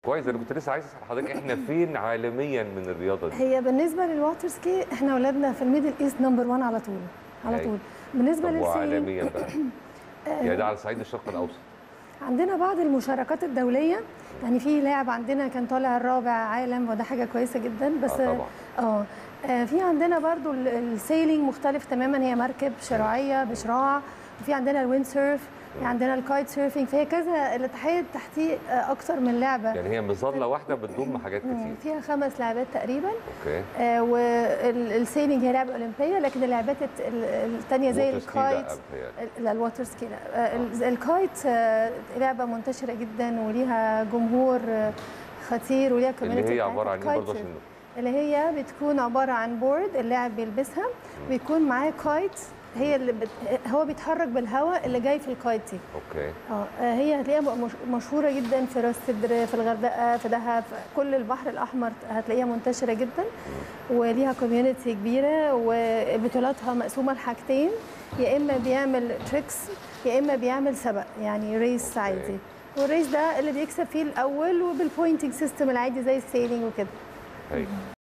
كويس انا كنت لسه عايز اسال حضرتك احنا فين عالميا من الرياضه دي هي بالنسبه للواتر سكي احنا اولادنا في الميدل ايست نمبر 1 على طول على أيوة. طول بالنسبه طب للسيلينج وعالميا بقى يعني ده على صعيد الشرق الاوسط عندنا بعض المشاركات الدوليه يعني في لاعب عندنا كان طالع الرابع عالم وده حاجه كويسه جدا بس آه طبعا. اه آه، في عندنا برضو ال- السيلينج مختلف تماما هي مركب شراعيه بشراع وفي عندنا الويند سيرف في عندنا الكايت سيرفينج فهي كذا الاتحاد تحتيه آه، اكتر من لعبه يعني هي مظله واحده بتضم حاجات مم، كتير فيها خمس لعبات تقريبا اوكي آه والسيلينج هي لعبه اولمبيه لكن اللعبات الت- ال- التانية زي ووتر سكي لا، الكايت بتهيألي. لا الواتر سكي لا آه، ال- الكايت آه، لعبه منتشره جدا وليها جمهور آه، خطير وليها اللي كوميونتي هي عباره عن ايه كايت برضه عشان اللي هي بتكون عباره عن بورد اللاعب بيلبسها بيكون معاه كايت هي اللي بت... هو بيتحرك بالهواء اللي جاي في الكايت دي اوكي اه آه، هي هتلاقيها مش- مشهوره جدا في راس سدر في الغردقه في دهب في كل البحر الاحمر هتلاقيها منتشره جدا وليها كوميونتي كبيره وبطولاتها مقسومه لحاجتين يا اما بيعمل تريكس يا اما بيعمل سبق يعني ريس عادي والريس ده اللي بيكسب فيه الاول وبالبوينتنج سيستم العادي زي السيلينج وكده هي